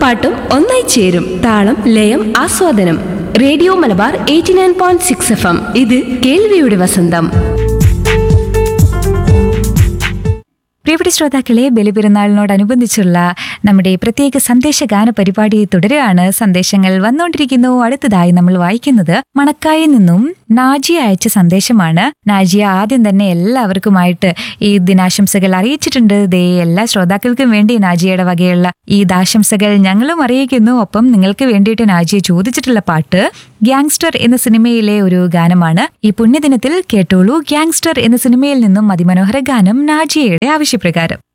പാട്ടും ഒന്നായി ചേരും താളം ലയം ആസ്വാദനം radio Malabar eighty nine point six F M ഇത് കേൾവിയുടെ വസന്തം പ്രിയപ്പെട്ട ശ്രോതാക്കളെ ബലിപെരുന്നാളിനോടനുബന്ധിച്ചുള്ള നമ്മുടെ പ്രത്യേക സന്ദേശ ഗാന പരിപാടി തുടരുകയാണ് സന്ദേശങ്ങൾ വന്നുകൊണ്ടിരിക്കുന്നു അടുത്തതായി നമ്മൾ വായിക്കുന്നത് മണക്കായിൽ നിന്നും നാജിയ അയച്ച സന്ദേശമാണ് നാജിയ ആദ്യം തന്നെ എല്ലാവർക്കുമായിട്ട് ഈ ദിനാശംസകൾ അറിയിച്ചിട്ടുണ്ട് ദേ എല്ലാ ശ്രോതാക്കൾക്കും വേണ്ടി നാജിയയുടെ വകയുള്ള ഈ ദാശംസകൾ ഞങ്ങളും അറിയിക്കുന്നു ഒപ്പം നിങ്ങൾക്ക് വേണ്ടിയിട്ട് നാജിയ ചോദിച്ചിട്ടുള്ള പാട്ട് ഗ്യാങ്സ്റ്റർ എന്ന സിനിമയിലെ ഒരു ഗാനമാണ് ഈ പുണ്യദിനത്തിൽ കേട്ടോളൂ ഗ്യാങ്സ്റ്റർ എന്ന സിനിമയിൽ നിന്നും അതിമനോഹര ഗാനം നാജിയയുടെ ആവശ്യപ്രകാരം